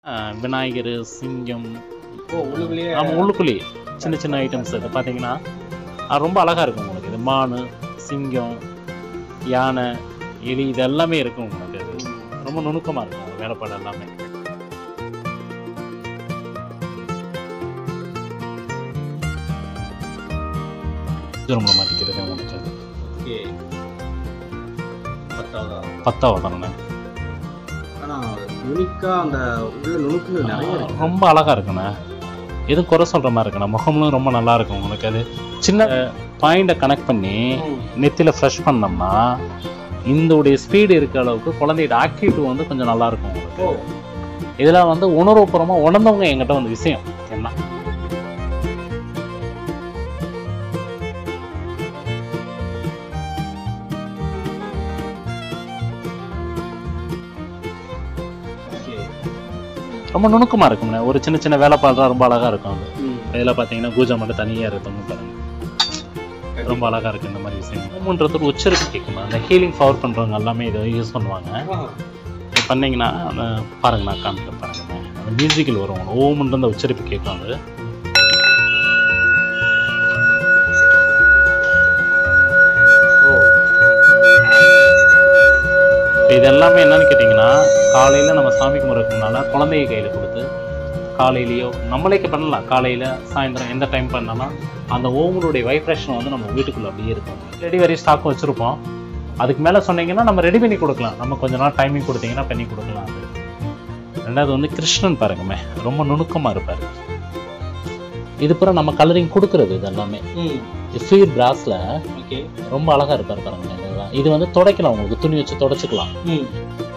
அஹ் விநாயகர் சிங்கம் ஓ உள்ளுக்குள்ளேயே ஆமாம் உள்ளுக்குள்ளேயே சின்ன சின்ன ஐட்டம்ஸ் இது பார்த்தீங்கன்னா அது ரொம்ப அழகாக இருக்கும் உங்களுக்கு இது மான் சிங்கம் யானை எலி இது எல்லாமே இருக்கும் உங்களுக்கு அது ரொம்ப நுணுக்கமாக இருக்கும் அந்த வேலைப்பாடு எல்லாமே ரூமில் மாட்டிக்கிறது உங்களுக்கு அது ஓகே பத்தாவதா பத்தாவது தானே ஆனா யூனிக்கா அந்த உள்ள நுணுக்குகள் நிறைய இருக்கு ரொம்ப அழகாக இருக்குண்ணே எதுவும் குறை சொல்கிற மாதிரி இருக்குண்ணா முகம்லாம் ரொம்ப நல்லா இருக்கும் உங்களுக்கு அது சின்ன பாயிண்டை கனெக்ட் பண்ணி நெத்தியில் ஃப்ரெஷ் பண்ணோம்னா இந்தோடைய ஸ்பீடு இருக்க அளவுக்கு குழந்தையோட ஆக்டிவிட்டி வந்து கொஞ்சம் நல்லா இருக்கும் உங்களுக்கு ஓ இதெல்லாம் வந்து உணர்வுபூர்வமாக உணர்ந்தவங்க என்கிட்ட வந்து விஷயம் என்ன ஓகே ரொம்ப நுணுக்கமாக இருக்கும்ண்ணே ஒரு சின்ன சின்ன வேலைப்பாடுலாம் ரொம்ப அழகாக இருக்கும் அது ம் இதில் பார்த்தீங்கன்னா பூஜை மட்டும் தனியாக இருக்கும் பாருங்க ரொம்ப அழகாக இருக்குது இந்த மாதிரி விஷயம் ஹோமுன்றது ஒரு உச்சரிப்பு கேட்குமா அந்த ஹீலிங் பவர் பண்ணுறவங்க எல்லாமே இதை யூஸ் பண்ணுவாங்க ஆஹா. இது பண்ணீங்கன்னா அந்த பாருங்க நான் காமிக்க பாருங்க அந்த மியூசிக்கில் வரும் ஓமுன்ற அந்த உச்சரிப்பு கேட்கும் அது ஓ இப்ப இது எல்லாமே என்னன்னு கேட்டிங்கன்னா காலையில் நம்ம சாமி கும்பிட்றதுனால குழந்தைய கையில் கொடுத்து காலையிலையோ நம்மளே பண்ணலாம் காலையில் சாயந்தரம் எந்த டைம் பண்ணாலும் அந்த ஓமனுடைய வைப்ரேஷன் வந்து நம்ம வீட்டுக்குள்ளே அப்படியே இருக்கும் ரெடி வரை ஸ்டாக்கும் வச்சுருப்போம் அதுக்கு மேலே சொன்னீங்கன்னா நம்ம ரெடி பண்ணி கொடுக்கலாம் நம்ம கொஞ்ச நாள் டைமிங் கொடுத்தீங்கன்னா பண்ணி கொடுக்கலாம் அது ரெண்டாவது வந்து கிருஷ்ணன் பாருங்கமே ரொம்ப நுணுக்கமாக இருப்பார் இது பூரா நம்ம கலரிங் கொடுக்குறது இது எல்லாமே ம் ஃபீர் பிராஸில் ஓகே ரொம்ப அழகாக இருப்பார் பாருங்க இதெல்லாம். இது வந்து துடைக்கலாம் உங்களுக்கு துணி வச்சு துடைச்சிக்கலாம் ம்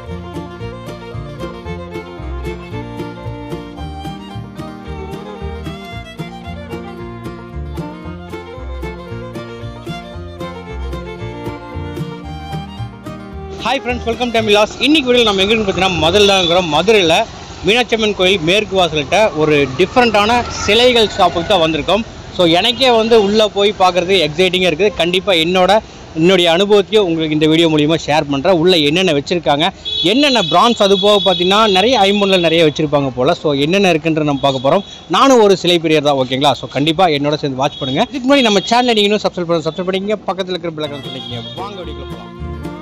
ஹாய் ஃப்ரெண்ட்ஸ் வெல்கம் டு மிலாஸ் இன்னைக்கு வீடியோவில் நம்ம எங்கே பார்த்தீங்கன்னா முதல்ல இருக்கிறோம் மதுரையில் மீனாட்சி அம்மன் கோயில் மேற்கு வாசல்கிட்ட ஒரு டிஃப்ரெண்ட்டான சிலைகள் ஷாப்புக்கு தான் வந்திருக்கோம் ஸோ எனக்கே வந்து உள்ளே போய் பார்க்குறது எக்ஸைட்டிங்காக இருக்குது கண்டிப்பாக என்னோட என்னுடைய அனுபவத்தையும் உங்களுக்கு இந்த வீடியோ மூலிமா ஷேர் பண்ணுறேன் உள்ளே என்னென்ன வச்சுருக்காங்க என்னென்ன பிரான்ஸ் அது போக பார்த்தீங்கன்னா நிறைய ஐம்பொன்னில் நிறைய வச்சுருப்பாங்க போல் ஸோ என்னென்ன இருக்குன்ற நம்ம பார்க்க போகிறோம் நானும் ஒரு சிலை பிரியர் தான் ஓகேங்களா ஸோ கண்டிப்பாக என்னோட சேர்ந்து வாட்ச் பண்ணுங்கள் இதுக்கு முன்னாடி நம்ம சேனலை நீங்கள் இன்னும் சப்ஸ்கிரைப் பண்ண சப்ஸ்கிரைப் பண்ணிங்க பக்கத்தில் இருக்கிற பிள்ளைங்க சொல்லிக்கிங்க வாங்க வீடியோக்குள்ள போகலாம்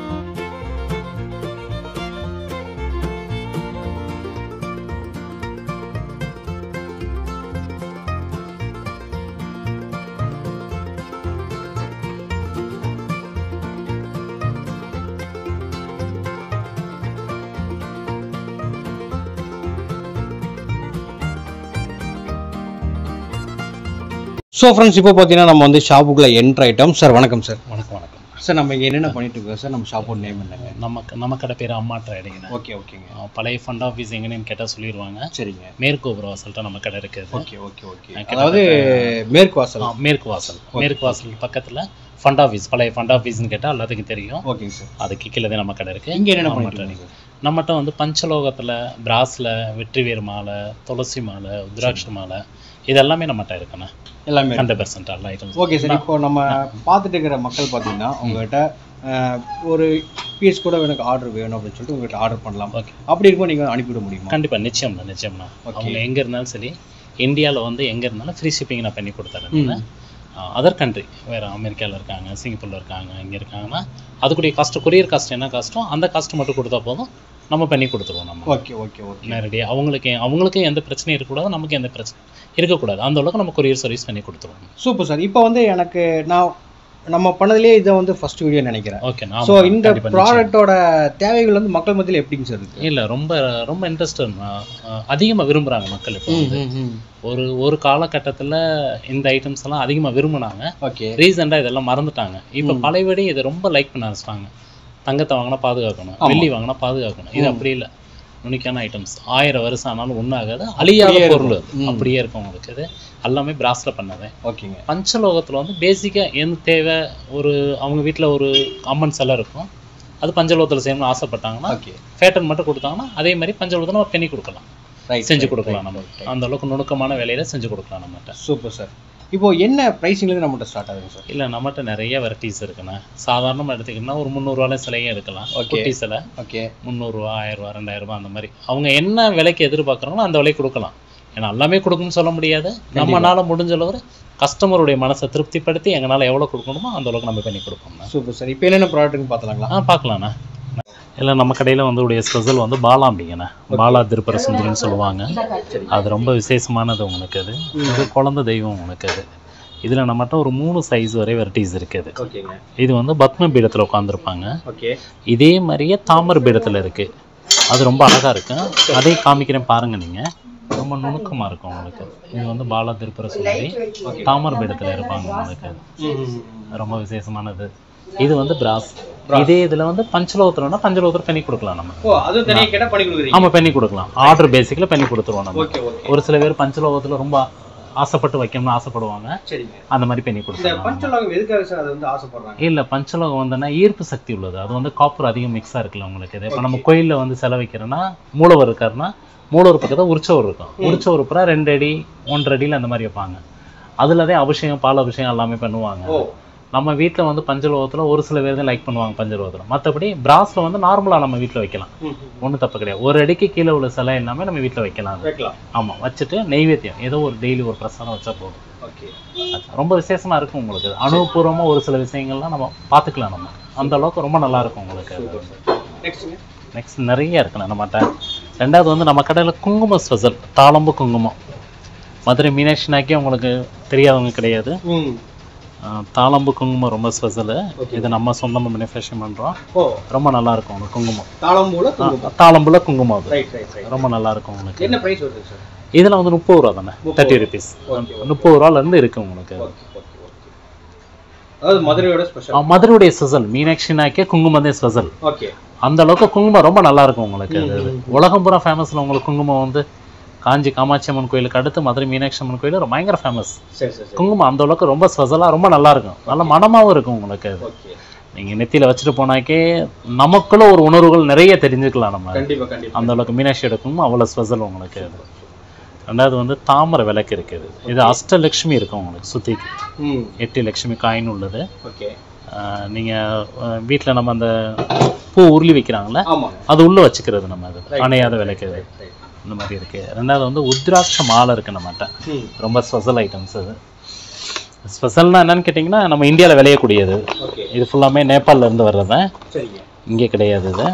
ஸோ ஃப்ரெண்ட்ஸ் இப்போ பார்த்தீங்கன்னா நம்ம வந்து ஷாப்புக்குள்ளே என்ட்ரு ஆயிட்டோம் சார் வணக்கம் சார் வணக்கம் வணக்கம் சார் நம்ம இங்கே என்னென்ன பண்ணிட்டு இருக்கோம் சார் நம்ம ஷாப்போட நேம் என்னங்க நமக்கு நம்ம கடை பேர் அம்மா ட்ரேடிங்னு ஓகே ஓகேங்க பழைய ஃபண்ட் ஆஃபீஸ் எங்கன்னு கேட்டால் சொல்லிடுவாங்க சரிங்க மேற்கோபுர வாசல்கிட்ட நம்ம கடை இருக்குது ஓகே ஓகே ஓகே கிட்டத்தட்ட- அதாவது மேற்கு வாசல் ஆ, மேற்கு வாசல் மேற்கு வாசல் பக்கத்தில் ஃபண்ட் ஆஃபீஸ் பழைய ஃபண்ட் ஆஃபீஸ்னு கேட்டால் எல்லாத்துக்கும் தெரியும் ஓகேங்க சார் அதுக்கு கீழே தான் நம்ம கடை இருக்குது இங்கே என்னென்ன ஆமா, பண்ணிட்டு training. இருக்கீங்க நம்மகிட்ட வந்து பஞ்சலோகத்தில் பிராஸில் வெற்றிவேர் மாலை துளசி மாலை உத்ராட்ச மாலை இது எல்லாமே நம்மகிட்ட இருக்குண்ணே எல்லாமே ஹண்ட்ரட் பர்சன்ட் எல்லா ஐட்டம்ஸ் ஓகே சார் இப்போ நம்ம பார்த்துட்டு இருக்கிற மக்கள் பார்த்தீங்கன்னா உங்ககிட்ட அஹ், ஒரு பீஸ் கூட எனக்கு ஆர்டர் வேணும் அப்படின்னு சொல்லிட்டு உங்ககிட்ட ஆர்டர் பண்ணலாம் ஓகே அப்படி இருக்கும் நீங்கள் அனுப்பிவிட முடியுமா கண்டிப்பாக நிச்சயம்ண்ணா நிச்சயம்ண்ணா Okay. அவங்க எங்கே இருந்தாலும் சரி இந்தியாவில் வந்து எங்கே இருந்தாலும் ஃப்ரீ ஷிப்பிங் நான் பண்ணி கொடுத்துறேன் அதர் கண்ட்ரி வேறு அமெரிக்காவில் இருக்காங்க சிங்கப்பூரில் இருக்காங்க இங்கே இருக்காங்கன்னா அதுக்குரிய காஸ்ட்டு கொரியர் காஸ்ட் என்ன காஸ்ட்டோ அந்த காஸ்ட் மட்டும் கொடுத்தா போதும் நம்ம பண்ணி கொடுத்துருவோம் நம்ம ஓகே ஓகே ஓகே நேரடியாக அவங்களுக்கு அவங்களுக்கும் எந்த பிரச்சனையும் இருக்கக்கூடாது நமக்கு எந்த பிரச்சனை இருக்கக்கூடாது அந்த அளவுக்கு நம்ம கொரியர் சர்வீஸ் பண்ணி கொடுத்துருவோம் சூப்பர் சார் இப்போ வந்து எனக்கு நான் நம்ம பண்ணதுலேயே இதை வந்து ஃபர்ஸ்ட் வீடியோ நினைக்கிறேன் ஓகே ஸோ இந்த ப்ராடக்ட்டோட தேவைகள் வந்து மக்கள் மத்தியில் எப்படிங்க சார் இருக்கு இல்லை ரொம்ப ரொம்ப இன்ட்ரெஸ்ட் அதிகமாக விரும்புகிறாங்க மக்கள் இப்போ வந்து ஒரு ஒரு காலகட்டத்தில் இந்த ஐட்டம்ஸ் எல்லாம் அதிகமாக விரும்புனாங்க ஓகே ரீசெண்டாக இதெல்லாம் மறந்துட்டாங்க இப்போ பழையபடி இதை ரொம்ப லைக் பண்ண ஆரம்பிச்சிட்டாங்க தங்கத்தை வாங்கினா பாதுகாக்கணும் ஆமா. வெள்ளி வாங்கினா பாதுகாக்கணும் இது அப்படி இல்லை நுனிக்கான ஐட்டம்ஸ் ஆயிரம் வருஷம் ஆனாலும் ஒன்றும் ஆகாது அழியாத அப்படியே பொருள் அது. இருக்கும். ம். அப்படியே இருக்கும் உங்களுக்கு இது எல்லாமே பிராஸில் பண்ணது ஓகேங்க பஞ்சலோகத்தில் வந்து பேசிக்காக என்ன தேவை ஒரு அவங்க வீட்டில் ஒரு அம்மன் சிலை இருக்கும் அது பஞ்சலோகத்தில் செய்யணும்னு ஆசைப்பட்டாங்கன்னா ஓகே பேட்டர்ன் மட்டும் கொடுத்தாங்கன்னா அதே மாதிரி பஞ்சலோகத்தில் நம்ம பண்ணி கொடுக்கலாம் ரைட் செஞ்சு கொடுக்கலாம் நம்ம அந்த அளவுக்கு நுணுக்கமான வேலையில செஞ்சு கொடுக்கலாம் நம்மகிட்ட சூப்பர் சார் இப்போ என்ன ப்ரைஸிங்லேருந்து நம்மகிட்ட ஸ்டார்ட் ஆகுது சார் இல்லை நம்மகிட்ட நிறைய வெரைட்டிஸ் இருக்குண்ணே சாதாரணமாக எடுத்துக்கிட்டோம்னா ஒரு முந்நூறுவால சிலையே எடுக்கலாம் Okay. குட்டி சிலை ஓகே முந்நூறுரூவா ஆயிரரூவா ரெண்டாயிரரூபா அந்த மாதிரி அவங்க என்ன விலைக்கு எதிர்பார்க்குறாங்களோ அந்த விலைக்கு கொடுக்கலாம் ஏன்னா எல்லாமே கொடுக்குன்னு சொல்ல முடியாது நம்மனால முடிஞ்ச அளவு கஸ்டமருடைய மனசை திருப்திப்படுத்தி எங்களால் எவ்வளோ கொடுக்கணுமோ அந்த அளவுக்கு நம்ம பண்ணி கொடுப்போம்ண்ணா சூப்பர் சார் இப்போ என்னென்ன ப்ராடக்ட்னு பார்த்தலாங்களா ஆ பார்க்கலாண்ணா இல்லை நம்ம கடையில் வந்து உடைய ஸ்பெஷல் வந்து பாலாம்பிங்கண்ணே பாலா திருப்பர சுந்தரின்னு சொல்லுவாங்க அது ரொம்ப விசேஷமானது உங்களுக்கு அது இது குழந்தை தெய்வம் உங்களுக்கு அது இதில் நம்மகிட்ட ஒரு மூணு சைஸ் வரை வெரைட்டிஸ் இருக்குது ஓகேங்க இது வந்து பத்ம பீடத்தில் உட்காந்துருப்பாங்க ஓகே இதே மாதிரியே தாமரை பீடத்தில் இருக்குது அது ரொம்ப அழகாக இருக்கும் அதையும் காமிக்கிறேன் பாருங்கள் நீங்கள் ரொம்ப நுணுக்கமாக இருக்கும் உங்களுக்கு இது வந்து பாலா திருப்பர சுந்தரி தாமரை பீடத்தில் இருப்பாங்க உங்களுக்கு ரொம்ப விசேஷமானது இது வந்து பிராஸ் இதே இதில் வந்து பஞ்சலோத்திரம்னா பஞ்சலோத்திரம் பண்ணி கொடுக்கலாம் நம்ம ஓ அதுவும் தனியாக கேட்டால் பண்ணி கொடுக்குறீங்க ஆமாம் பண்ணி கொடுக்கலாம் ஆர்டர் பேசிக்கில் பண்ணி கொடுத்துருவோம் நம்ம ஓகே ஓகே ஒரு சில பேர் பஞ்சலோகத்தில் ரொம்ப ஆசைப்பட்டு வைக்கணும்னு ஆசைப்படுவாங்க சரிங்க அந்த மாதிரி பண்ணி இந்த கொடுத்துருவோம் பஞ்சலோகம் எதுக்காக சார் அது வந்து ஆசைப்படுறாங்க இல்லை பஞ்சலோகம் வந்துன்னா ஈர்ப்பு சக்தி உள்ளது அது வந்து காப்பர் அதிகம் மிக்ஸாக இருக்குல்ல உங்களுக்கு இது இப்போ நம்ம கோயிலில் வந்து செலவைக்கிறோன்னா மூலவர் இருக்காருன்னா மூலவர் பக்கத்தில் உற்சவர் இருக்கும் உற்சவர் அப்புறம் ரெண்டு அடி ஒன்றரை அடியில் அந்த மாதிரி வைப்பாங்க அதில் தான் அபிஷேகம் பால் அபிஷேகம் எல்லாமே பண்ணுவாங்க ஓ நம்ம வீட்டில் வந்து பஞ்சலோகத்தில் ஒரு சில பேர் தான் லைக் பண்ணுவாங்க பஞ்சலோகத்தில் மற்றபடி பிராஸில் வந்து நார்மலாக நம்ம வீட்டில் வைக்கலாம் ஒன்றும் தப்பு கிடையாது ஒரு அடிக்கு கீழே உள்ள சிலை எல்லாமே நம்ம வீட்டில் வைக்கலாம் அது வைக்கலாம் ஆமாம் வச்சுட்டு நெய்வேத்தியம் ஏதோ ஒரு டெய்லி ஒரு பிரசாதம் வச்சா போதும் ஓகே ரொம்ப விசேஷமா இருக்கும் உங்களுக்கு அனுபவபூர்வமாக ஒரு சில விஷயங்கள்லாம் நம்ம பார்த்துக்கலாம் நம்ம அந்த அளவுக்கு ரொம்ப நல்லா இருக்கும் உங்களுக்கு நெக்ஸ்ட்டுங்க நெக்ஸ்ட் நிறைய இருக்குண்ணே நம்மகிட்ட ரெண்டாவது வந்து நம்ம கடையில் குங்குமம் ஸ்பெஷல் தாளம்பு குங்குமம் மதுரை மீனாட்சினாக்கே உங்களுக்கு தெரியாதவங்க கிடையாது ம் ஆஹ் தாளம்பு குங்குமம் ரொம்ப ஸ்பெஷலு Okay. இது நம்ம சொந்தமாக மேனுஃபேக்சர் பண்ணுறோம் ஓ ரொம்ப நல்லா இருக்கும் உங்களுக்கு குங்குமம் தாளம் மூல ஆஹ் தாளம்புல குங்குமம் அது ரைட் ரைட் ரைட் ரொம்ப நல்லா இருக்கும் உங்களுக்கு என்ன ப்ரைஸ் வருது சார் இதில் வந்து முப்பது ரூபா தானே தேர்ட்டி ருபீஸ் Okay, முப்பது ரூபாலேருந்து இருக்கு உங்களுக்கு ஓகே ஓகே ஓகே அதாவது மதுரையோட ஸ்பெஷல் ஆஹ் மதுரையுடைய ஸ்பெஷல் மீனாட்சினாக்கே குங்குமம் தான் ஸ்பெஷல் ஓகே அந்த அளவுக்கு குங்குமம் ரொம்ப நல்லா இருக்கும் உங்களுக்கு அது உலகம் பூரா ஃபேமஸ்ல உங்களுக்கு குங்குமம் வந்து காஞ்சி காமாட்சி அம்மன் கோயிலுக்கு அடுத்து மதுரை மீனாட்சி அம்மன் கோயில் ரொம்ப பயங்கர ஃபேமஸ் சரி சரி சரி குங்குமம் அந்த அளவுக்கு ரொம்ப ஸ்பெஷலாக ரொம்ப நல்லா இருக்கும் நல்ல மனமாவும் இருக்கும் உங்களுக்கு அது ஓகே நீங்கள் நெத்தியில் வச்சுட்டு போனாக்கே நமக்குள்ள ஒரு உணர்வுகள் நிறைய தெரிஞ்சுக்கலாம் நம்ம கண்டிப்பா கண்டிப்பா அந்த அளவுக்கு மீனாட்சியோட குங்குமம் அவ்வளோ ஸ்பெஷல் உங்களுக்கு அது ரெண்டாவது வந்து தாமரை விளக்கு இருக்குது இது அஷ்டலட்சுமி இருக்கும் உங்களுக்கு சுற்றிக்கு ம் எட்டு லட்சுமி காயின் உள்ளது ஓகே நீங்கள் வீட்டில் நம்ம அந்த பூ உருளி வைக்கிறாங்களே ஆமாங்க அது உள்ளே வச்சுக்கிறது நம்ம அது அணையாத விளக்கு அது ரைட் இந்த மாதிரி இருக்கு ரெண்டாவது வந்து உத்ராட்ச மாலை இருக்கு நம்மகிட்ட ம் ரொம்ப ஸ்பெஷல் ஐட்டம்ஸ் அது ஸ்பெஷல்னா என்னன்னு கேட்டிங்கன்னா நம்ம இந்தியாவில் விளையக்கூடியது ஓகே இது ஃபுல்லாமே நேபாளில் இருந்து வர்றது சரிங்க இங்கே கிடையாது இது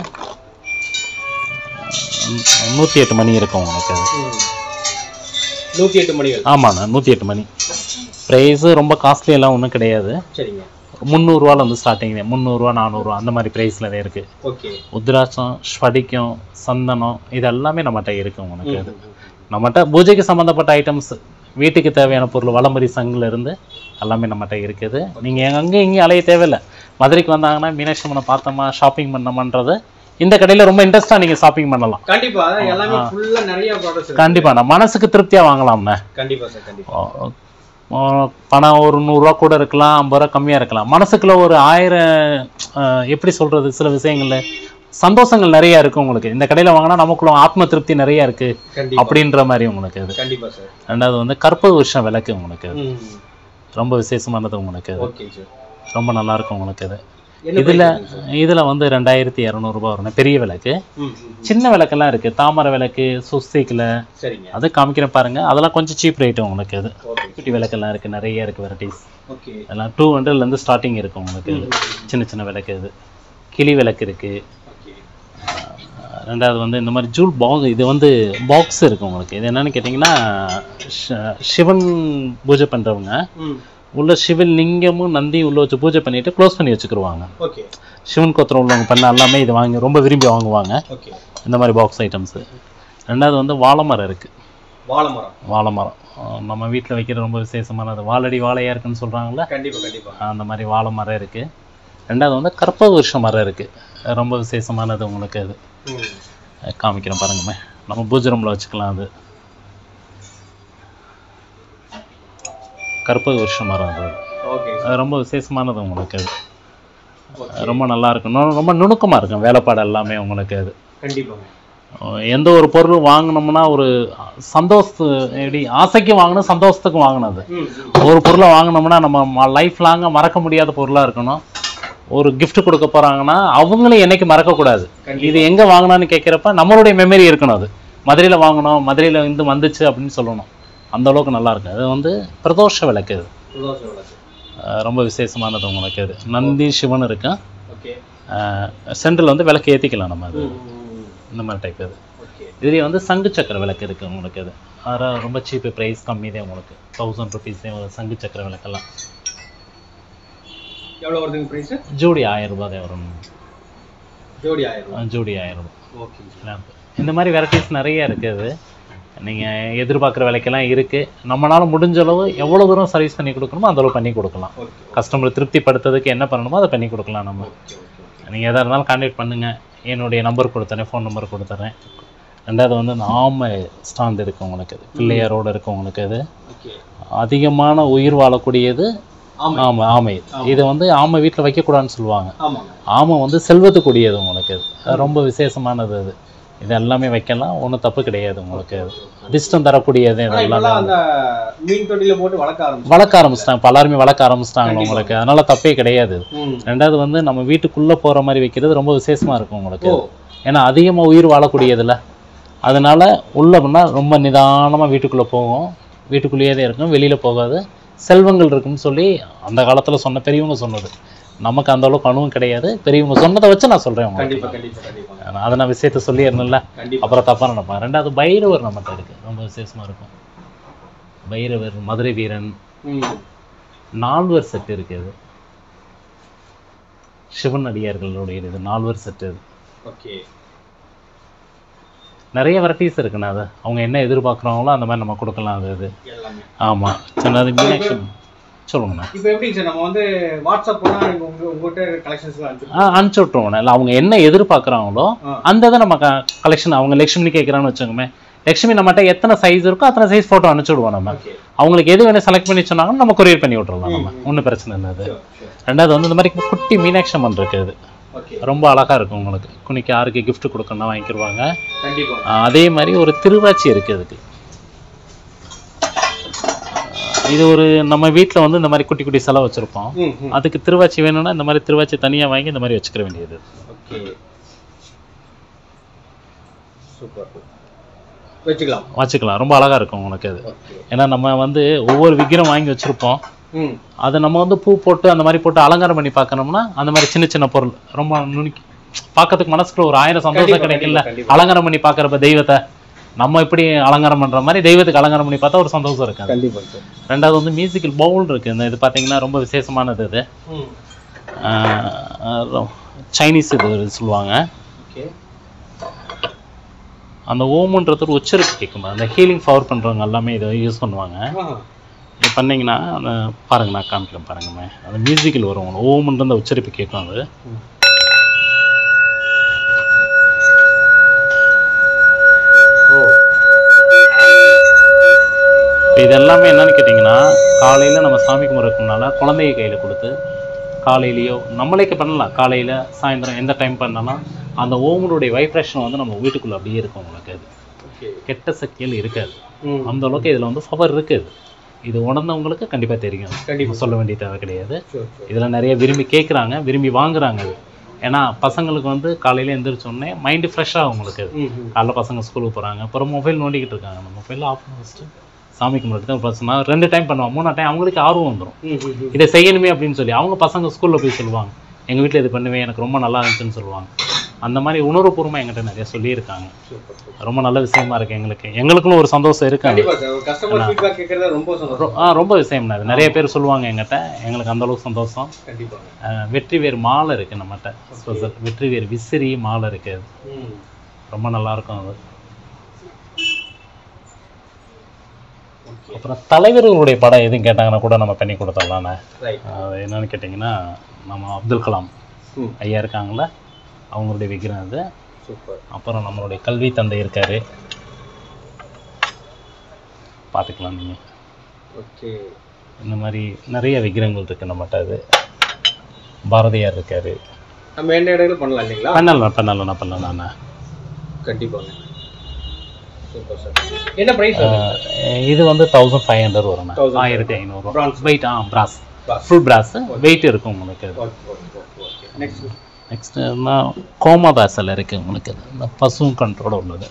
நூற்றி எட்டு மணி இருக்கும் உங்களுக்கு அது ம் நூற்றி எட்டு மணிகள் ஆமாண்ணா நூற்றி எட்டு மணி ப்ரைஸு ரொம்ப காஸ்ட்லி எல்லாம் ஒன்றும் கிடையாது சரிங்க முந்நூறுரூவால வந்து ஸ்டார்டிங் முந்நூறுரூவா நானூறுரூவா அந்த மாதிரி ப்ரைஸில் தான் இருக்குது ஓகே உத்ராட்சம் ஸ்படிக்கம் சந்தனம் இது எல்லாமே நம்மகிட்ட இருக்கு உங்களுக்கு அது நம்மகிட்ட பூஜைக்கு சம்மந்தப்பட்ட ஐட்டம்ஸ் வீட்டுக்கு தேவையான பொருள் வளமரி சங்குல இருந்து எல்லாமே நம்மகிட்ட இருக்குது நீங்கள் அங்கேயும் இங்கேயும் அலைய தேவையில்லை மதுரைக்கு வந்தாங்கன்னா மீனாட்சி அம்மனை பார்த்தோமா ஷாப்பிங் பண்ணோமான்றது இந்த கடையில் ரொம்ப இன்ட்ரெஸ்ட்டாக நீங்கள் ஷாப்பிங் பண்ணலாம் கண்டிப்பா அதான் எல்லாமே ஃபுல்லா நிறைய ப்ராடக்ட்ஸ் கண்டிப்பாக நான் மனசுக்கு திருப்தியாக வாங்கலாம்ண்ணே கண்டிப்பா சார் கண்டிப்பா ஓ, ஓ, பணம் ஒரு நூறுரூவா கூட இருக்கலாம் ஐம்பது ரூபா கம்மியாக இருக்கலாம் மனசுக்குள்ள ஒரு ஆயிரம் அஹ், எப்படி சொல்கிறது சில விஷயங்கள்ல சந்தோஷங்கள் நிறைய இருக்கு உங்களுக்கு இந்த கடையில் வாங்கினா நமக்குள்ள ஆத்ம திருப்தி நிறைய இருக்கு கண்டிப்பா அப்படின்ற மாதிரி உங்களுக்கு அது கண்டிப்பா சார் ரெண்டாவது வந்து கற்பக வருஷம் விளக்கு உங்களுக்கு அது. ம் ரொம்ப விசேஷமானது உங்களுக்கு அது. ஓகே சார் ரொம்ப நல்லா இருக்கும் உங்களுக்கு அது என்ன இதுல price வருது sir? இதுல வந்து ரெண்டாயிரத்தி இரநூறுபா வரும் பெரிய விளக்கு ம் ம். சின்ன விளக்கெல்லாம் இருக்கு தாமரை விளக்கு சுஸ்திக்கில் சரிங்க அது காமிக்கிறேன் பாருங்க அதெல்லாம் கொஞ்சம் சீப் ரேட்டு உங்களுக்கு அது ஓகே குட்டி விளக்கெல்லாம் இருக்கு நிறைய இருக்கு வெரைட்டிஸ் ஓகே எல்லாம் டூ ஹண்ட்ரட்லேருந்து ஸ்டார்டிங் இருக்கும் உங்களுக்கு இது. சின்ன சின்ன விளக்கு இது கிளி விளக்கு இருக்குது ஓகே ரெண்டாவது வந்து இந்த மாதிரி ஜூல் பாக்ஸ் இது வந்து பாக்ஸ் இருக்குது உங்களுக்கு இது என்னன்னு கேட்டிங்கன்னா ஷ- சிவன் பூஜை பண்ணுறவங்க ம் உள்ள சிவன் லிங்கமும் நந்தியும் உள்ள வச்சு பூஜை பண்ணிட்டு க்ளோஸ் பண்ணி வச்சுக்கிருவாங்க ஓகே சிவன் கோத்திரம் உள்ளவங்க பண்ண எல்லாமே இது வாங்கி ரொம்ப விரும்பி வாங்குவாங்க ஓகே இந்த மாதிரி பாக்ஸ் ஐட்டம்ஸு ரெண்டாவது வந்து வாழை மரம் இருக்குது வாழை மரம் வாழை மரம் அஹ் நம்ம வீட்டில் வைக்கிற ரொம்ப விசேஷமானது வாழடி வாழையா இருக்குன்னு சொல்கிறாங்களே கண்டிப்பா கண்டிப்பா அந்த மாதிரி வாழை மரம் இருக்குது ரெண்டாவது வந்து கற்பக விருஷ மரம் இருக்குது ரொம்ப விசேஷமானது உங்களுக்கு அது ம் அஹ் காமிக்கிறேன் பாருங்கம்மே நம்ம பூஜை ரூமில் வச்சுக்கலாம் அது கற்பக விருஷ மரம் அது ஓகே அது ரொம்ப விசேஷமானது உங்களுக்கு அது ஓகே ரொம்ப நல்லா இருக்கும் நு- ரொம்ப நுணுக்கமாக இருக்கும் வேலைப்பாடு எல்லாமே உங்களுக்கு அது கண்டிப்பாங்க அஹ் எந்த ஒரு பொருள் வாங்கினோம்னா ஒரு சந்தோஷத்து எப்படி ஆசைக்கு வாங்கணும் சந்தோஷத்துக்கு வாங்கினது ம் ஒரு பொருளை வாங்கினோம்னா நம்ம லைஃப் லாங்காக மறக்க முடியாத பொருளாக இருக்கணும் ஒரு gift கொடுக்க போகிறாங்கன்னா அவங்களும் என்னைக்கு மறக்கக்கூடாது இது எங்கே வாங்கினான்னு கேட்குறப்ப நம்மளுடைய மெமரி இருக்கணும் அது மதுரையில் வாங்கினோம் மதுரையில் இருந்து வந்துச்சு அப்படின்னு சொல்லணும் அந்த அளவுக்கு நல்லா இருக்கு அது வந்து பிரதோஷ விளக்கு அது பிரதோஷ விளக்கு அஹ் ரொம்ப விசேஷமானது உங்களுக்கு அது நந்தி சிவன் இருக்கு ஓகே சென்ட்ரல் வந்து விளக்கு ஏற்றிக்கலாம் நம்ம அது ம் ம் இந்த மாதிரி டைப் அது ஓகே இதுலேயே வந்து சங்கு சக்கர விளக்கு இருக்குது உங்களுக்கு அது அதெல்லாம் ரொம்ப சீப்பு ப்ரைஸ் கம்மி தான் உங்களுக்கு தௌசண்ட் ருபீஸ் சங்கு சக்கர விளக்கெல்லாம் எவ்வளோ வருதுங்க ப்ரைஸு ஜோடி ஆயிரம் ரூபாய் தான் வரும் ஜோடி ஆயிரம் அஹ் ஜோடி ஆயிரம் ரூபாய் ஓகே lamp. இந்த மாதிரி வெரைட்டிஸ் நிறைய இருக்குது நீங்கள் எதிர்பார்க்குற விலைக்கெல்லாம் இருக்குது நம்மளால முடிஞ்ச அளவு எவ்வளோ தூரம் சர்வீஸ் பண்ணி கொடுக்கணுமோ அந்த அளவு பண்ணி கொடுக்கலாம் ஓகே கஸ்டமர் திருப்திப்படுத்துறதுக்கு என்ன பண்ணணுமோ அதை பண்ணி கொடுக்கலாம் நம்ம ஓகே ஓகே நீங்கள் எதாக இருந்தாலும் கான்டாக்ட் பண்ணுங்கள் என்னுடைய நம்பர் கொடுத்துறேன் ஃபோன் நம்பர் கொடுத்துட்றேன் ரெண்டாவது வந்து இந்த ஆமை ஸ்டாண்ட் இருக்குது உங்களுக்கு அது பிள்ளையாரோடு இருக்குது உங்களுக்கு அது ஓகே அதிகமான உயிர் வாழக்கூடியது ஆமாம் ஆமை ஆமை இது வந்து ஆமை வீட்டில் வைக்கக்கூடாதுன்னு சொல்லுவாங்க ஆமாங்க ஆமை வந்து செல்வத்துக்குரியது உங்களுக்கு அது அது ரொம்ப விசேஷமானது அது இது எல்லாமே வைக்கலாம் ஒன்றும் தப்பு கிடையாது உங்களுக்கு அது அதிர்ஷ்டம் தரக்கூடியது இது ஆனால் எல்லாமே இப்பெல்லாம் அந்த மீன் தொட்டியில் போட்டு வளர்க்க ஆரம்பிச்சு வளர்க்க ஆரம்பிச்சிட்டாங்க இப்போ எல்லாருமே வளர்க்க ஆரம்பிச்சிட்டாங்க உங்களுக்கு அதனால தப்பே கிடையாது இது. ம் ரெண்டாவது வந்து நம்ம வீட்டுக்குள்ளே போகிற மாதிரி வைக்கிறது ரொம்ப விசேஷமா இருக்கும் உங்களுக்கு ஓ ஏன்னா அதிகமாக உயிர் வாழக்கூடியதில்ல அதனால உள்ள பண்ணா ரொம்ப நிதானமாக வீட்டுக்குள்ளே போகும் வீட்டுக்குள்ளேயே தான் இருக்கும் வெளியில் போகாது செல்வங்கள் இருக்குன்னு சொல்லி அந்த காலத்தில் சொன்ன பெரியவங்க சொன்னது நமக்கு அந்த அளவுக்கு அணுவும் கிடையாது பெரியவங்க சொன்னதை வச்சு நான் சொல்கிறேன் உங்களுக்கு கண்டிப்பாக கண்டிப்பாக கண்டிப்பாக நான் அதை நான் விஷயத்த சொல்லியிருந்தேன்ல கண்டிப்பாக அப்புறம் தப்பாக நினைப்பேன் ரெண்டாவது பைரவர் நம்மகிட்ட இருக்கு ரொம்ப விசேஷமா இருக்கும் பைரவர் மதுரை வீரன் ம் நால்வர் செட் இருக்கு இது சிவன் அடியார்களுடைய இது நால்வர் செட் இது ஓகே நிறைய வெரைட்டிஸ் இருக்குண்ணா அது அவங்க என்ன எதிர்பார்க்குறாங்களோ அந்த மாதிரி நம்ம கொடுக்கலாம் அது இது எல்லாமே ஆமாம் சின்னது மீனாட்சி சொல்லுங்கண்ணா இப்போ எப்படிங்க சார் நம்ம வந்து வாட்ஸ்அப் பண்ணால் நீங்கள் உங்கள் உங்கள்கிட்ட கலெக்ஷன்ஸ்லாம் அனுப்பிச்சு ஆ அனுப்பிச்சி விட்ருவோண்ணே இல்லை அவங்க என்ன எதிர்பார்க்குறாங்களோ ஆ. அந்த இதை நம்ம கலெக்ஷன் அவங்க லக்ஷ்மி கேட்குறான்னு வச்சுக்கோமே லக்ஷ்மி நம்மகிட்ட எத்தனை சைஸ் இருக்கோ அத்தனை சைஸ் ஃபோட்டோ அனுப்பிச்சி விடுவோம் நம்ம ஓகே அவங்களுக்கு எது வேணும் செலக்ட் பண்ணி சொன்னாங்கன்னா நம்ம கொரியர் பண்ணி விட்றலாம் நம்ம ஒன்றும் பிரச்சனை இல்லை அது ஷூர் ஷூர் ரெண்டாவது வந்து இந்த மாதிரி குட்டி மீனாட்சி அம்மன் இருக்கு அது ஓகே ரொம்ப அழகா இருக்கும் உங்களுக்கு குனிக்கு யாருக்கு gift கொடுக்கணும்னா வாங்கிக்கிடுவாங்க கண்டிப்பாக ஆஹ் அதே மாதிரி ஒரு திருவாச்சி இருக்கு அதுக்கு ஆஹ் இது ஒரு நம்ம வீட்டில் வந்து இந்த மாதிரி குட்டி குட்டி செலவு வச்சுருப்போம் ம் ம் அதுக்கு திருவாச்சி வேணும்னா இந்த மாதிரி திருவாச்சி தனியாக வாங்கி இந்த மாதிரி வச்சுக்கிற வேண்டியது ஓகே சூப்பர் வச்சுக்கலாம் வச்சுக்கலாம் ரொம்ப அழகா இருக்கும் உங்களுக்கு அது ஓகே ஏன்னா நம்ம வந்து ஒவ்வொரு விக்கிரம் வாங்கி வச்சுருப்போம் ம் அதை நம்ம வந்து பூ போட்டு அந்த மாதிரி போட்டு அலங்காரம் பண்ணி பார்க்கணும்னா அந்த மாதிரி சின்ன சின்ன பொருள் ரொம்ப நுணுக்கி பார்க்கறதுக்கு மனசுக்குள்ள ஒரு ஆயிரம் சந்தோஷம் கண்டிப்பா, கிடைக்கல கண்டிப்பா, கண்டிப்பா. அலங்காரம் பண்ணி பார்க்கறப்ப தெய்வத்தை நம்ம இப்படி அலங்காரம் பண்ற மாதிரி தெய்வத்துக்கு அலங்காரம் பண்ணி பார்த்தா ஒரு சந்தோஷம் இருக்காது கண்டிப்பாக சார் ரெண்டாவது வந்து மியூசிக்கல் பவுல் இருக்கு இந்த இது பார்த்தீங்கன்னா ரொம்ப விசேஷமானது இது ம் ஆஹ் ரொ- சைனீஸ் இது சொல்லுவாங்க ஓகே அந்த ஓமுன்றது ஒரு உச்சரிப்பு கேட்கும் அந்த ஹீலிங் பவர் பண்றவங்க எல்லாமே இதை யூஸ் பண்ணுவாங்க ஆஹா இது பண்ணீங்கன்னா அந்த பாருங்க நான் காமிக்கிறேன் பாருங்கம்மே அந்த மியூசிக்கல் வரும் உங்களுக்கு ஓமுன்ற அந்த உச்சரிப்பு கேட்கும் அது ம். ஓ இது எல்லாமே என்னன்னு கேட்டிங்கன்னா காலையில் நம்ம சாமி கும்பிட்றதுனால குழந்தைய கையில் கொடுத்து காலையிலையோ நம்மளே பண்ணலாம் காலையில் சாயந்தரம் எந்த டைம் பண்ணாலும் அந்த ஓமனுடைய வைப்ரேஷன் வந்து நம்ம வீட்டுக்குள்ளே அப்படியே இருக்கும் உங்களுக்கு அது ஓகே கெட்ட சக்திகள் இருக்காது ம் அந்த அளவுக்கு இதில் வந்து பவர் இருக்குது இது உணர்ந்தவங்களுக்கு கண்டிப்பாக தெரியும் கண்டிப்பா. சொல்ல வேண்டிய தேவை கிடையாது ஷூர் ஷூர் இதில் நிறைய விரும்பி கேட்குறாங்க விரும்பி வாங்குறாங்க அது ஏன்னா பசங்களுக்கு வந்து காலையில் எந்திரிச்ச உடனே மைண்டு ஃப்ரெஷ்ஷாக அவங்களுக்கு அது ம் ம் காலைல பசங்க ஸ்கூலுக்கு போகிறாங்க அப்புறம் மொபைல் நோண்டிக்கிட்டு இருக்காங்க அந்த மொபைலில் ஆஃப் பண்ணி வச்சுட்டு சாமி கும்பிட்டு தான் பிரச்சனை ரெண்டு டைம் பண்ணுவாங்க மூணா டைம் அவங்களுக்கு ஆர்வம் வந்துடும் ம் ம் ம் இதை செய்யணுமே அப்படின்னு சொல்லி அவங்க பசங்க ஸ்கூலில் போய் சொல்லுவாங்க எங்கள் வீட்டில் இது பண்ணுவேன் எனக்கு ரொம்ப நல்லா இருந்துச்சுன்னு சொல்லுவாங்க அந்த மாதிரி உணர்வுபூர்வமாக எங்கிட்ட நிறைய சொல்லியிருக்காங்க சூப்பர் சூப்பர் ரொம்ப நல்ல விஷயமா இருக்கு எங்களுக்கு எங்களுக்குன்னு ஒரு சந்தோஷம் இருக்கு அது. கண்டிப்பா சார் ஒரு கஸ்டமர் ஃபீட்பேக் கேட்கறது ரொம்ப சந்தோஷம் ரொ- ஆ ரொம்ப விஷயம் அது நிறைய பேர் சொல்லுவாங்க எங்கிட்ட எங்களுக்கு அந்த அளவுக்கு சந்தோஷம் கண்டிப்பாங்க அஹ் வெற்றி வேர் மாலை இருக்கு நம்மகிட்ட ஸ்பெஷல் வெற்றி வேர் விசிறி மாலை இருக்கு அது ம் ரொம்ப நல்லா இருக்கும் அது ஓகே அப்புறம் தலைவர்களுடைய படம் எதுவும் கேட்டாங்கன்னா கூட நம்ம பண்ணி கொடுத்துடலாண்ணே ரைட் அது என்னன்னு கேட்டிங்கன்னா நம்ம அப்துல் கலாம் ம் ஐயா இருக்காங்களா அவங்களுடைய விக்கிரம் அது சூப்பர் அப்புறம் நம்மளுடைய கல்வி தந்தை இருக்காரு பார்த்துக்கலாம் நீங்கள் ஓகே இந்த மாதிரி நிறைய விக்கிரங்கள் இருக்கு நம்மகிட்ட அது பாரதியார் இருக்காரு நம்ம என்ன இடங்கள் பண்ணலாம் இல்லைங்களா பண்ணலாம் பண்ணலாம் நான் பண்ணலாம் நான் கண்டிப்பாங்க சூப்பர் சார் என்ன பிரைஸ் அஹ் இது வந்து தௌசண்ட் ஃபைவ் ஹண்ட்ரட் வரும்ண்ணா 1500. ஆயிரத்தி ஐநூறுரூவா Bronze. வெயிட் ஆ brass Brass. Full brass weight இருக்கும் உங்களுக்கு அது okay okay okay okay next next கோமாதாசில் இருக்குது உங்களுக்கு அது இந்த பசுவும் கண்ட்ரோட உள்ளது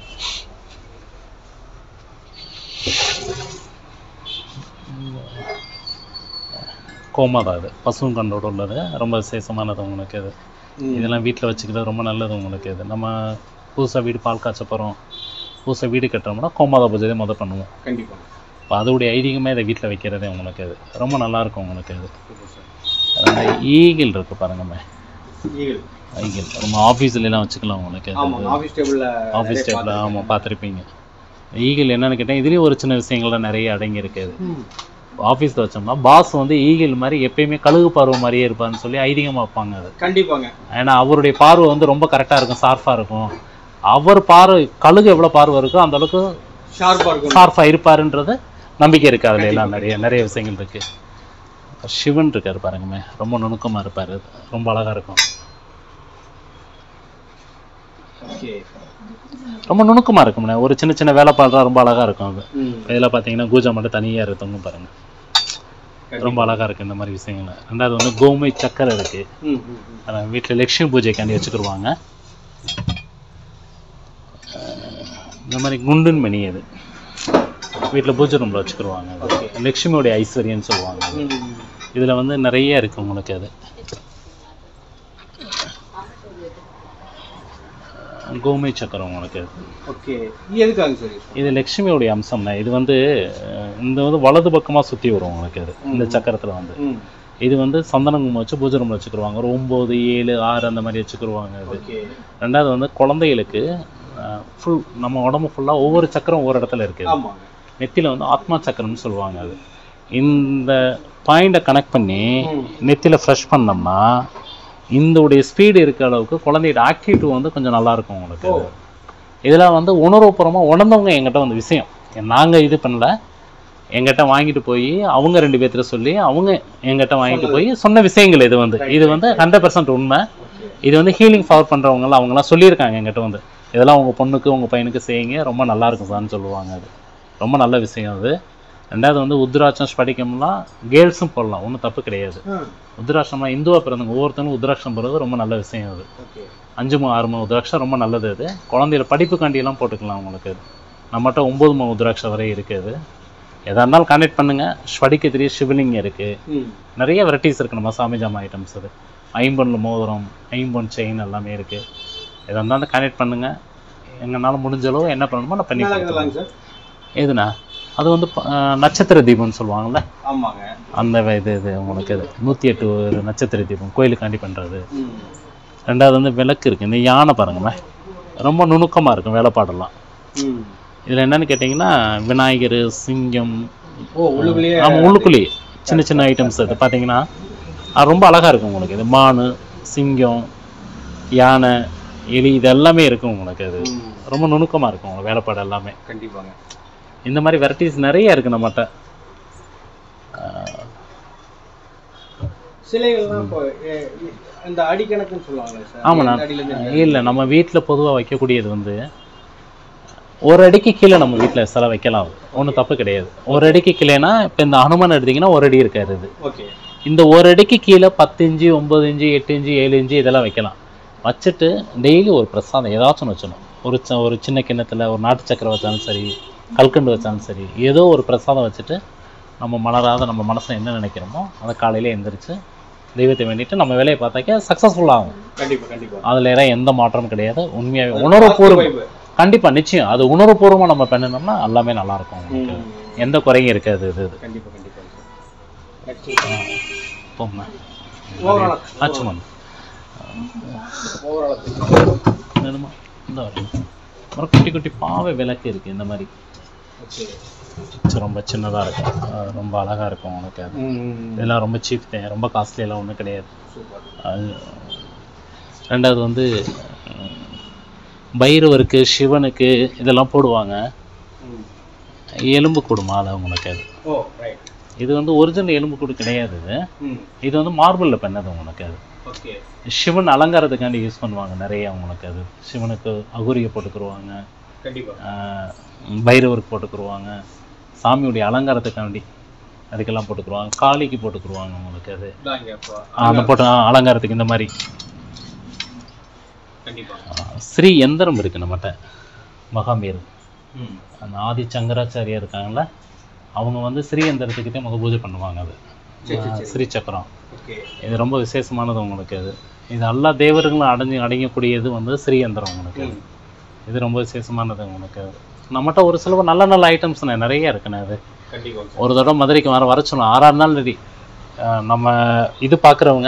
கோமாதா இது பசுவும் கண்டோட உள்ளது ரொம்ப விசேஷமானது உங்களுக்கு இது இதெல்லாம் வீட்டில் வச்சுக்கிறது ரொம்ப நல்லது உங்களுக்கு இது நம்ம புதுசாக வீடு பால் காய்ச்ச போகிறோம் புதுசாக வீடு கட்டுறோம்னா கோமாதா பூஜை முத பண்ணுவோம் கண்டிப்பா இப்போ அதோடைய ஐதீகமே இதை வீட்டில் வைக்கிறதே உங்களுக்கு அது ரொம்ப நல்லா இருக்கும் உங்களுக்கு அது சூப்பர் சார் அந்த ஈகிள் இருக்குது பாருங்கம்மே ஈகிள் ஈகிள் நம்ம ஆஃபீஸ்லாம் வச்சுக்கலாம் உங்களுக்கு அது. ஆமாம் ஆஃபீஸ் டேபிளில் ஆஃபீஸ் டைப்பில் ஆமாம் பார்த்துருப்பீங்க ஈகிள் என்னன்னு கேட்டேன் இதுலேயும் ஒரு சின்ன விஷயங்கள்லாம் நிறைய அடங்கி இருக்குது ஆஃபீஸில் வச்சோம்னா பாஸ் வந்து ஈகிள் மாதிரி எப்பயுமே கழுகு பார்வை மாதிரியே இருப்பாருன்னு சொல்லி ஐதீகமாக வைப்பாங்க அது கண்டிப்பாங்க ஏன்னா அவருடைய பார்வை வந்து ரொம்ப கரெக்டாக இருக்கும் ஷார்ப்பாக இருக்கும் அவர் பார்வை கழுகு எவ்வளோ பார்வை இருக்கோ அந்த அளவுக்கு ஷார்ப்பாக இருக்கும் ஷார்ப்பாக இருப்பாருன்றது நம்பிக்கை இருக்குது அதில் எல்லாம் நிறைய நிறைய விஷயங்கள் இருக்குது சிவன் இருக்காரு பாருங்கம்மே ரொம்ப நுணுக்கமாக இருப்பார் ரொம்ப அழகாக இருக்கும் ஓகே ரொம்ப நுணுக்கமாக இருக்கும்ண்ணே ஒரு சின்ன சின்ன வேலைப்பாடுறா ரொம்ப அழகாக இருக்கும் அது ம் இதில் பார்த்தீங்கன்னா பூஜை மட்டும் தனியாக இருக்குங்க பாருங்க ரொம்ப அழகாக இருக்குது இந்த மாதிரி விஷயங்கள் ரெண்டாவது வந்து கோமை சக்கரை இருக்குது ம் ம் ம். வீட்டில் லட்சுமி பூஜைக்காண்டி வச்சுக்கிடுவாங்க இந்த மாதிரி குண்டுன் மணி அது வீட்டில் பூஜை ரூமில் வச்சுக்கிடுவாங்க அது. லட்சுமியோடைய ஐஸ்வர்யம்னு சொல்லுவாங்க அது. ம், ம். இதில் வந்து நிறைய இருக்குது உங்களுக்கு அது கோமை சக்கரம் உங்களுக்கு அது. ஓகே இது எதுக்காக சார் யூஸ் இது லட்சுமியோடைய அம்சம்னா இது வந்து அஹ், இந்த வந்து வலது பக்கமாக சுற்றி வரும் உங்களுக்கு அது இந்த சக்கரத்தில் வந்து ம் இது வந்து சந்தனங்குமம் வச்சு பூஜை ரூமில் வச்சுக்கிடுவாங்க ஒரு ஒம்பது ஏழு ஆறு அந்த மாதிரி வச்சுக்கிடுவாங்க அது ஓகே ரெண்டாவது வந்து குழந்தைகளுக்கு ஃபுல் நம்ம உடம்பு ஃபுல்லாக ஒவ்வொரு சக்கரம் ஒவ்வொரு இடத்துல இருக்குது ஆமாங்க நெத்தியில் வந்து ஆத்மா சக்கரம்னு சொல்லுவாங்க அது இந்த பாயிண்டை கனெக்ட் பண்ணி ம். நெத்தியில் ஃப்ரெஷ் பண்ணோம்னா இந்த உடைய ஸ்பீடு இருக்க அளவுக்கு குழந்தையோட ஆக்டிவிட்டி வந்து கொஞ்சம் நல்லா இருக்கும் உங்களுக்கு ஓ இதெல்லாம் வந்து உணர்வுபூர்வமாக உணர்ந்தவங்க எங்கிட்ட வந்து விஷயம் நாங்கள் இது பண்ணல எங்கிட்ட வாங்கிட்டு போய் அவங்க ரெண்டு பேர்த்துல சொல்லி அவங்க எங்கிட்ட வாங்கிட்டு போய் சொன்ன விஷயங்கள் இது வந்து இது வந்து ஹண்ட்ரட் பர்சன்ட் உண்மை ஓகே இது வந்து ஹீலிங் ஃபார் பண்ணுறவங்களாம் அவங்களாம் சொல்லியிருக்காங்க எங்கிட்ட வந்து இதெல்லாம் உங்கள் பொண்ணுக்கு உங்கள் பையனுக்கு செய்யுங்க ரொம்ப நல்லா இருக்கும் சார்னு சொல்லுவாங்க அது ரொம்ப நல்ல விஷயம் அது ரெண்டாவது வந்து உத்ராட்சம் ஸ்படிக்கம்லாம் கேர்ள்ஸும் போடலாம் ஒன்றும் தப்பு கிடையாது ம் உத்ராட்சம்லாம் இந்துவாக பிறந்தவங்க ஒவ்வொருத்தரும் உத்ராட்சம் போடுறது ரொம்ப நல்ல விஷயம் அது ஓகே அஞ்சு மணி ஆறு மணி உத்ராட்சம் ரொம்ப நல்லது அது குழந்தையில படிப்புக்காண்டியெல்லாம் போட்டுக்கலாம் உங்களுக்கு அது நம்மகிட்ட ஒம்பது மணி உத்ராட்சம் வரை இருக்குது எதா இருந்தாலும் கனெக்ட் பண்ணுங்க ஸ்வடிக்கத்திரி சிவலிங்கம் இருக்குது ம் நிறைய வெரைட்டிஸ் இருக்குது நம்ம சாமி ஜாமா ஐட்டம்ஸ் அது ஐம்பொன்னில் மோதிரம் ஐம்பொன் செயின் எல்லாமே இருக்குது எதா இருந்தாலும் கனெக்ட் பண்ணுங்க எங்களால் முடிஞ்ச அளவு என்ன பண்ணணுமோ நான் பண்ணி நல்லா கொடுத்துருவேன் இருக்குதுலாங்க சார் எதுனா அது வந்து ப- அஹ் நட்சத்திர தீபம்னு சொல்லுவாங்கல்ல ஆமாங்க அந்த வ- இது இது உங்களுக்கு இது நூற்றி எட்டு ஒரு நட்சத்திர தீபம் கோயிலுக்காண்டி பண்ணுறது ம் ரெண்டாவது வந்து விளக்கு இருக்குது இந்த யானை பாருங்களேன் ரொம்ப நுணுக்கமாக இருக்கும் வேலைப்பாடெல்லாம் ம் இதில் என்னன்னு கேட்டிங்கன்னா விநாயகர் சிங்கம் ஓ உள்ளுக்குள்ளேயே ஆமாம் உள்ளுக்குள்ளேயே சின்ன சின்ன ஐட்டம்ஸ் அது பார்த்தீங்கன்னா அது ரொம்ப அழகாக இருக்கும் உங்களுக்கு இது மான் சிங்கம் யானை எலி இது எல்லாமே இருக்கும் உங்களுக்கு அது ம் ரொம்ப நுணுக்கமாக இருக்கும் உங்களுக்கு வேலைப்பாடு எல்லாமே கண்டிப்பாங்க இந்த மாதிரி வெரைட்டிஸ் நிறைய இருக்குது நம்மகிட்ட ஆஹ் சிலைகள்லாம் இப்போ எ, இ- இந்த அடிக்கணக்குன்னு சொல்லுவாங்களே சார் ஆமாண்ணா இந்த அடியில இருந்து இல்லை நம்ம வீட்டில் பொதுவாக வைக்கக்கூடியது வந்து ஒரு அடிக்கு கீழே நம்ம வீட்டில் சிலை வைக்கலாம் ஒன்றும் தப்பு கிடையாது ஒரு அடிக்கு கீழேனா இப்போ இந்த அனுமன் எடுத்தீங்கன்னா ஒரு அடி இருக்காது இது ஓகே இந்த ஒரு அடிக்கு கீழே பத்து இன்ச்சு ஒம்பது இன்ச்சு எட்டு இன்ச்சு ஏழு இன்ச்சு இதெல்லாம் வைக்கலாம் வச்சுட்டு டெய்லி ஒரு பிரசாதம் ஏதாச்சும் ஒன்று வச்சிடணும் ஒரு ச ஒரு சின்ன கிண்ணத்தில் ஒரு நாட்டு சக்கரை வச்சாலும் சரி கல்கண்டு வச்சாலும் சரி ஏதோ ஒரு பிரசாதம் வச்சுட்டு நம்ம மலராத நம்ம மனசில் என்ன நினைக்கிறோமோ அதை காலையில் எந்திரிச்சு தெய்வத்தை வேண்டிட்டு நம்ம வேலையை பார்த்தாக்கா சக்ஸஸ்ஃபுல் ஆகும் கண்டிப்பா கண்டிப்பா அதில் எந்த மாற்றமும் கிடையாது உண்மையாகவே உணர்வுபூர்வம் Vibe. கண்டிப்பாக நிச்சயம் அது உணர்வுபூர்வமாக நம்ம பண்ணினோம்னா எல்லாமே நல்லா இருக்கும் உங்களுக்கு ம். எந்த குறையும் இருக்காது இது இது கண்டிப்பா கண்டிப்பா நெக்ஸ்ட் போங்க ஓவரால் ஆச்சுமான் ஓவரால் வேணுமா இந்த வரேன் அப்புறம் குட்டி குட்டி பாவை விளக்கு இருக்குது இந்த மாதிரி ஓகே சரி, ரொம்ப சின்னதாக இருக்கும் அஹ் ரொம்ப அழகாக இருக்கும் உனக்கு அது ம் இதெல்லாம் ரொம்ப சீப் தான் ரொம்ப காஸ்ட்லி எல்லாம் ஒன்றும் கிடையாது சூப்பர் அது ரெண்டாவது வந்து உம், பைரவருக்கு சிவனுக்கு இதெல்லாம் போடுவாங்க ம் எலும்பு கூடு மாலை உங்களுக்கு அது ஓ ரைட் இது வந்து ஒரிஜினல் எலும்பு கூடு கிடையாது இது ம் இது வந்து மார்பிளில் பண்ணது உங்களுக்கு அது ஓகே சிவன் அலங்காரத்துக்காண்டி யூஸ் பண்ணுவாங்க நிறைய உங்களுக்கு அது சிவனுக்கு அகுரியை போட்டுக்குருவாங்க கண்டிப்பா ஆஹ் பைரவருக்கு போட்டுக்குருவாங்க சாமியுடைய அலங்காரத்துக்காண்டி அதுக்கெல்லாம் போட்டுக்குருவாங்க காளிக்கு போட்டுக்குருவாங்க உங்களுக்கு அது இதாங்க அப்போ ஆஹ் அந்த போட்டு ஆஹ் அலங்காரத்துக்கு இந்த மாதிரி கண்டிப்பா ஆஹ் ஸ்ரீ எந்திரம் இருக்கு நம்மகிட்ட மகாமீர் ம் அந்த ஆதி சங்கராச்சாரியா இருக்காங்கல்ல அவங்க வந்து ஸ்ரீ எந்திரத்துக்கிட்டே முக பூஜை பண்ணுவாங்க அது சரி, சரி, ஆஹ் ஸ்ரீ சக்கரம் ஓகே இது ரொம்ப விசேஷமானது உங்களுக்கு அது இது எல்லா தேவர்களும் அடைஞ்சு அடங்கக்கூடியது வந்து ஸ்ரீ எந்திரம் உங்களுக்கு அது. இது ரொம்ப விசேஷமானது உங்களுக்கு அது. நம்மகிட்ட ஒரு சில நல்ல நல்ல ஐட்டம்ஸ் நிறைய இருக்குண்ணே அது கண்டிப்பா ஒரு தடவை மதுரைக்கு வர வர சொல்லணும் ஆறாறு நாள் ரெடி நம்ம இது பார்க்குறவங்க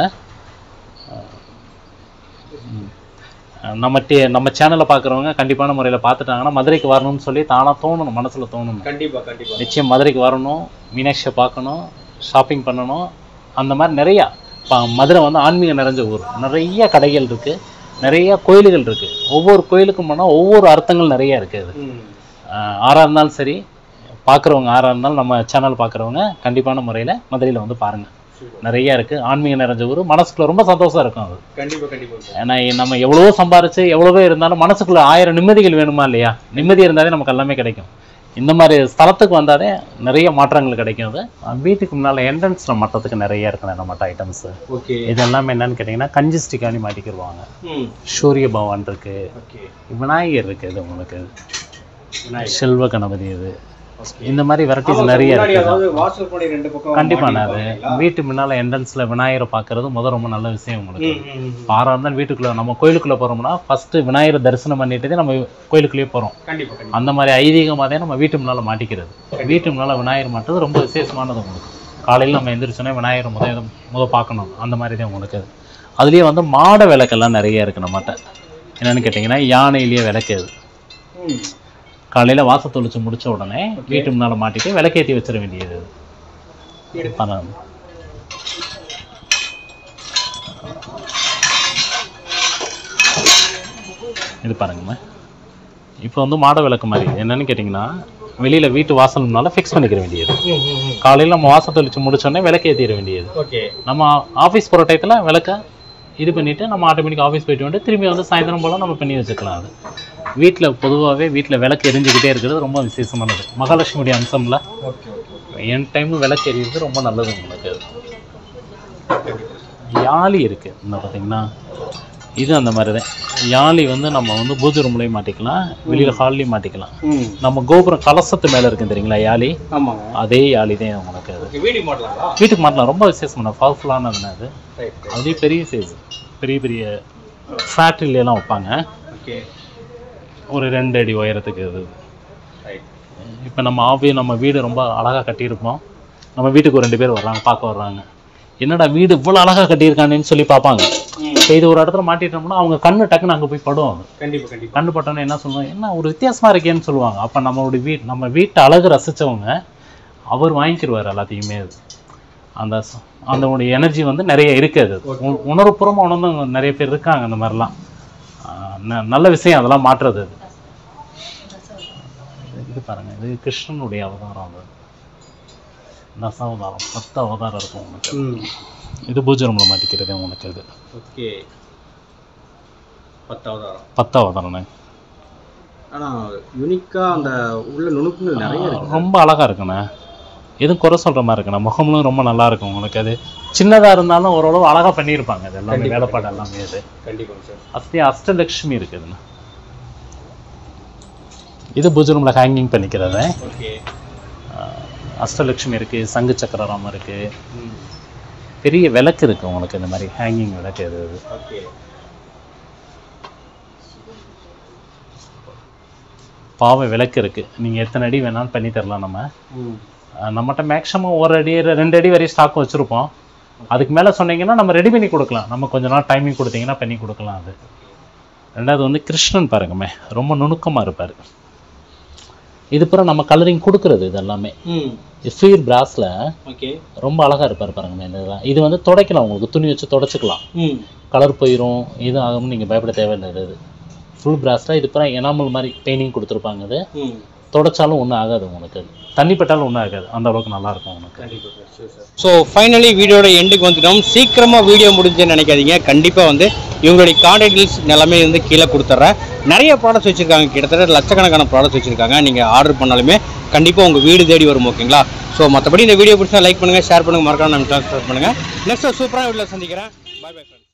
நம்ம டே நம்ம சேனலை பார்க்குறவங்க கண்டிப்பான முறையில் பார்த்துட்டாங்கன்னா மதுரைக்கு வரணும்னு சொல்லி தானாக தோணணும் மனசில் தோணணும் கண்டிப்பா கண்டிப்பா நிச்சயம் மதுரைக்கு வரணும் மீனாட்சியை பார்க்கணும் ஷாப்பிங் பண்ணணும் அந்த மாதிரி நிறையா இப்போ மதுரை வந்து ஆன்மீகம் நிறைஞ்ச ஊர் நிறைய கடைகள் இருக்குது நிறைய கோயில்கள் இருக்குது ஒவ்வொரு கோயிலுக்கும் போனால் ஒவ்வொரு அர்த்தங்கள் நிறைய இருக்குது அது ம் ஆஹ் ஆறா இருந்தாலும் சரி பார்க்குறவங்க ஆறா இருந்தாலும் நம்ம சேனல் பார்க்குறவங்க கண்டிப்பான முறையில் மதுரையில் வந்து பாருங்கள் சூப்பர் நிறைய இருக்குது ஆன்மீகம் நிறைஞ்ச ஊர் மனசுக்குள்ள ரொம்ப சந்தோஷம் இருக்கும் அது கண்டிப்பா கண்டிப்பா சார் ஏன்னா நம்ம எவ்வளவோ சம்பாரிச்சு எவ்வளவோ இருந்தாலும் மனசுக்குள்ள ஆயிரம் நிம்மதிகள் வேணுமா இல்லையா நிம்மதி இருந்தாலே நமக்கு எல்லாமே கிடைக்கும் இந்த மாதிரி ஸ்தலத்துக்கு வந்தாலே நிறைய மாற்றங்கள் கிடைக்கும் அது அஹ் வீட்டுக்கு முன்னால் என்ட்ரன்ஸில் மட்டத்துக்கு நிறைய இருக்குண்ணே நம்மகிட்ட ஐட்டம்ஸு ஓகே இது எல்லாமே என்னன்னு கேட்டிங்கன்னா கஞ்சி ஸ்டிக்கானி மாட்டிக்கிடுவாங்க ம் சூரிய பகவான் இருக்கு ஓகே விநாயகர் இருக்குது இது உங்களுக்கு விநாயகர் செல்வ கணபதி இது ஓகே இந்த மாதிரி வெரைட்டிஸ் ஆமா, நிறைய முன்னாடி இருக்குது அதாவது வாசல் படி ரெண்டு பக்கம் கண்டிப்பாண்ணே அது மாட்டிருப்பாங்க இல்லைங்களா? வீட்டு முன்னால் என்ட்ரன்ஸில் விநாயகரை பார்க்கறது முதல் ரொம்ப நல்ல விஷயம் உங்களுக்கு ம், ம், ம். பாரா இருந்தாலும் வீட்டுக்குள்ளே நம்ம கோயிலுக்குள்ளே போகிறோம்னா ஃபஸ்ட்டு விநாயகரை தரிசனம் பண்ணிட்டு தான் நம்ம கோயிலுக்குள்ளேயே போகிறோம் கண்டிப்பா கண்டிப்பா அந்த மாதிரி ஐதீகமாக தான் நம்ம வீட்டு முன்னால் மாட்டிக்கிறது வீட்டு முன்னால் விநாயகர் மாட்டுறது ரொம்ப விசேஷமானது உங்களுக்கு காலையில் நம்ம எந்திரிச்சோன்னே விநாயகர் முத முத பார்க்கணும் அந்த மாதிரி தான் உங்களுக்கு அது அதுலேயே வந்து மாட விளக்கெல்லாம் நிறைய இருக்குது நம்மகிட்ட என்னென்னு கேட்டிங்கன்னா யானையிலேயே விளக்கு அது ம் காலையில் வாசல் தொளிச்சு முடிச்ச உடனே வீட்டு முன்னால் மாட்டிட்டு விளக்கேற்றி வச்சிட வேண்டியது அது பண்ணணும் இது பாருங்கம்மா இப்போ வந்து மாட விளக்கு மாதிரி என்னன்னு கேட்டிங்கன்னா வெளியில் வீட்டு வாசல் முன்னால் ஃபிக்ஸ் பண்ணிக்கிற வேண்டியது ம், ம், ம். காலையில் நம்ம வாசல் தெளிச்சு முடிச்சோடனே விளக்கு ஏற்றிட வேண்டியது ஓகே நம்ம ஆஃபீஸ் போகிற டயத்தில் விளக்க இது பண்ணிவிட்டு நம்ம ஆட்டோமேட்டிக் ஆஃபீஸ் போயிட்டு வந்துட்டு திரும்பி வந்து சாயந்தரம் போல் நம்ம பண்ணி வச்சுக்கலாம் அது வீட்டில் பொதுவாகவே வீட்டில் விளக்கு எரிஞ்சுக்கிட்டே இருக்கிறது ரொம்ப விசேஷமானது மகாலட்சுமியுடைய அம்சம்ல ஓகே ஓகே என் டைமும் விளக்கு எரியுறது ரொம்ப நல்லது உங்களுக்கு யாழி இருக்குது இன்னும் பார்த்தீங்கன்னா இது அந்த மாதிரி தான் யாழி வந்து நம்ம வந்து பூஜை ரூம்லேயும் மாட்டிக்கலாம் வெளியில் ஹால்லையும் மாட்டிக்கலாம் ம் நம்ம கோபுரம் கலசத்து மேலே இருக்கு தெரியுங்களா யாழி ஆமாங்க அதே யாழி தான் உங்களுக்கு அது ஓகே வீடியோ மாடலாங்களா வீட்டுக்கு மாட்டலாம் ரொம்ப விசேஷமான பவர்ஃபுல்லானதுன்னு அது ரைட் அது பெரிய சைஸ் பெரிய பெரிய ஃபேக்ட்ரிலாம் வைப்பாங்க ஓகே ஒரு ரெண்டு அடி உயரத்துக்கு இது ரைட் இப்போ நம்ம ஆஃபீ நம்ம வீடு ரொம்ப அழகாக கட்டியிருப்போம் நம்ம வீட்டுக்கு ஒரு ரெண்டு பேர் வர்றாங்க பார்க்க வர்றாங்க என்னடா வீடு இவ்வளோ அழகாக கட்டியிருக்கானேன்னு சொல்லி பார்ப்பாங்க ம் இப்போ இது ஒரு இடத்துல மாட்டிட்டோம்னா அவங்க கண்ணு டக்குன்னு அங்கே போய் படும் அது கண்டிப்பா கண்டிப்பா கண்ணு பட்டோன்னே என்ன சொல்லுவாங்க என்ன ஒரு வித்தியாசமாக இருக்கேன்னு சொல்லுவாங்க அப்போ நம்மளுடைய வீட் நம்ம வீட்டு அழகு ரசித்தவங்க அவர் வாங்கிக்கிடுவார் எல்லாத்தையுமே அது அந்த ச- அந்த உடைய எனர்ஜி வந்து நிறைய இருக்குது உ- உணர்வுபூர்வமாக உணர்ந்து நிறைய பேர் இருக்காங்க அந்த மாதிரிலாம் ஆஹ் ந- நல்ல விஷயம் அதெல்லாம் மாற்றுறது அது இது பாருங்க இது கிருஷ்ணனுடைய அவதாரம் அது தசாவதாரம் பத்து அவதாரம் இருக்கும் உங்களுக்கு ம் இது பூஜை ரூமில் மாட்டிக்கிறது உங்களுக்கு இது ஓகே பத்தாவது வாரம் பத்து அவதாரம்ண்ணே ஆனா யூனிக்கா அந்த உள்ள நுணுக்கங்கள் நிறைய இருக்கு ரொம்ப அழகா இருக்குண்ணே எதுவும் குறை சொல்ற மாதிரி இருக்குண்ணே முகமும் ரொம்ப நல்லா இருக்கும் உங்களுக்கு அது சின்னதா இருந்தாலும் ஓரளவு அழகா பண்ணியிருப்பாங்க இது எல்லாமே வேலைப்பாடு எல்லாமே இது கண்டிப்பா சார் அஸ்தி அஷ்டலட்சுமி இருக்குதுண்ணே இது பூஜை ரூம்ல ஹேங்கிங் பண்ணிக்கிறது ஓகே ஆஹ் அஷ்டலட்சுமி இருக்கு சங்கு சக்கரராமம் இருக்கு ம் பெரிய விளக்கு இருக்கு உங்களுக்கு இந்த மாதிரி ஹேங்கிங் விளக்கு இது இது. ஓகே பாவை விளக்கு இருக்கு நீங்க எத்தனை அடி வேணாலும் பண்ணி தரலாம் நம்ம ம் ஆஹ் நம்மகிட்ட மேக்ஸிமம் ஒரு அடி ரெ- ரெண்டு அடி வரையும் ஸ்டாக் வச்சுருப்போம் அதுக்கு மேலே சொன்னீங்கன்னா நம்ம ரெடி பண்ணி கொடுக்கலாம் நம்ம கொஞ்ச நாள் டைமிங் கொடுத்தீங்கன்னா பண்ணி கொடுக்கலாம் அது ரெண்டாவது வந்து கிருஷ்ணன் பாருங்கம்மே ரொம்ப நுணுக்கமாக இருப்பார் இது பிறகு நம்ம கலரிங் கொடுக்குறது இது எல்லாமே ம் ஃபீர் பிராஸில் ஓகே ரொம்ப அழகாக இருப்பார் பாருங்கம்மே இந்த இதெல்லாம் இது வந்து துடைக்கலாம் உங்களுக்கு துணி வச்சு துடைச்சிக்கலாம் ம் கலர் போயிடும் இது ஆகும்னு நீங்கள் பயப்பட தேவையில்லை இது ஃபுல் பிராஸில் இது பிறகு எனாமல் மாதிரி பெயிண்டிங் கொடுத்துருப்பாங்க இது ம் தொடச்சாலும் ஒன்றும் ஆகாது உனக்கு தண்ணி பட்டாலும் ஒன்றும் ஆகாது அந்த அளவுக்கு நல்லா இருக்கும் உனக்கு ஸோ ஃபைனலி வீடியோட எண்டுக்கு வந்துட்டோம் சீக்கிரமாக வீடியோ முடிஞ்சுன்னு நினைக்காதீங்க கண்டிப்பாக வந்து இவங்களுடைய கான்டாக்ட் டீல்ஸ் எல்லாமே வந்து கீழே கொடுத்துட்றேன் நிறைய ப்ராடக்ட்ஸ் வச்சுருக்காங்க கிட்டத்தட்ட லட்சக்கணக்கான ப்ராடக்ட்ஸ் வச்சுருக்காங்க நீங்கள் ஆர்டர் பண்ணாலுமே கண்டிப்பாக உங்கள் வீடு தேடி வரும் ஓகேங்களா ஸோ மற்றபடி இந்த வீடியோ பிடிச்சா லைக் பண்ணுங்கள் ஷேர் பண்ணுங்கள் மறக்காம நம்ம சப்ஸ்கிரைப் பண்ணுங்கள் நெக்ஸ்ட் சூப்பரான வீடியோவில் சந்திக்கிறேன் பை பை